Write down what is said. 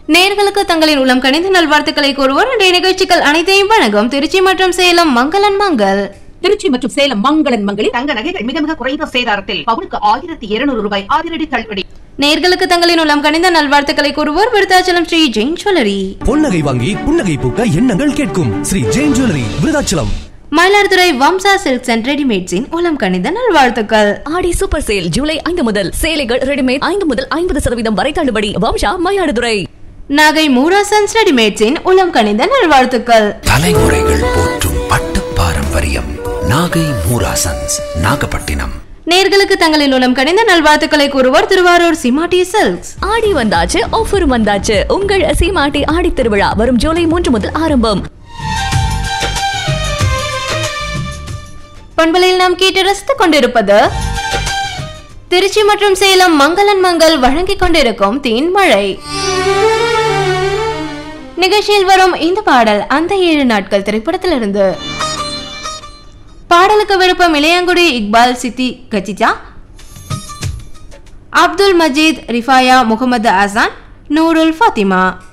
நேர்களுக்கு தங்களின் உளம் கணித நல்வாழ்த்துக்களை கூறுவோர் இன்றைய நிகழ்ச்சிகள் அனைத்தையும் வழங்கும் திருச்சி மற்றும் சேலம் மங்களன் மங்கள் திருச்சி மற்றும் சேலம் மங்களன் மங்களில் தங்க நகைகள் மிக மிக குறைந்த சேதாரத்தில் பவுனுக்கு ஆயிரத்தி இருநூறு ரூபாய் அதிரடி தள்ளுபடி நேர்களுக்கு தங்களின் உளம் கணித நல்வாழ்த்துக்களை கூறுவோர் விருத்தாச்சலம் ஸ்ரீ ஜெயின் ஜுவல்லரி பொன்னகை வாங்கி புன்னகை பூக்க எண்ணங்கள் கேட்கும் Sri Jain jewellery Virudhachalam Mayiladuthurai Vamsa silks and ரெடிமேட்ஸின் உளம் கணித நல்வாழ்த்துக்கள் ஆடி சூப்பர் சேல் ஜூலை ஐந்து முதல் சேலைகள் ரெடிமேட் ஐந்து முதல் ஐம்பது சதவீதம் வரை தள்ளுபடி வம்சா மயிலாடுதுறை நாகை மூராசன்ஸ் ரெடிமேட்ஸின் உளம் கணித நல்வாழ்த்துக்கள் தலைமுறைகள் போற்றும் பட்டு பாரம்பரியம் நாகை மூராசன்ஸ் நாகப்பட்டினம் நேர்களுக்கு தங்களின் உளம் கணித நல்வாழ்த்துக்களை கூறுவோர் திருவாரூர் சிமாட்டி சில்க்ஸ் ஆடி வந்தாச்சு ஆஃபர் வந்தாச்சு உங்கள் சீமாட்டி ஆடி திருவிழா வரும் ஜூலை மூன்று முதல் ஆரம்பம் பண்பலையில் நாம் கேட்டு ரசித்துக் கொண்டிருப்பது திருச்சி மற்றும் சேலம் மங்களன் மங்கள் வழங்கிக் கொண்டிருக்கும் தேன் மழை நிகழ்ச்சியில் வரும் இந்த பாடல் அந்த ஏழு நாட்கள் திரைப்படத்திலிருந்து பாடலுக்கு விருப்பம் இளையங்குடி இக்பால் சித்தி கச்சிஜா அப்துல் மஜீத் ரிஃபாயா முகமது அசான் நூருல் ஃபாத்திமா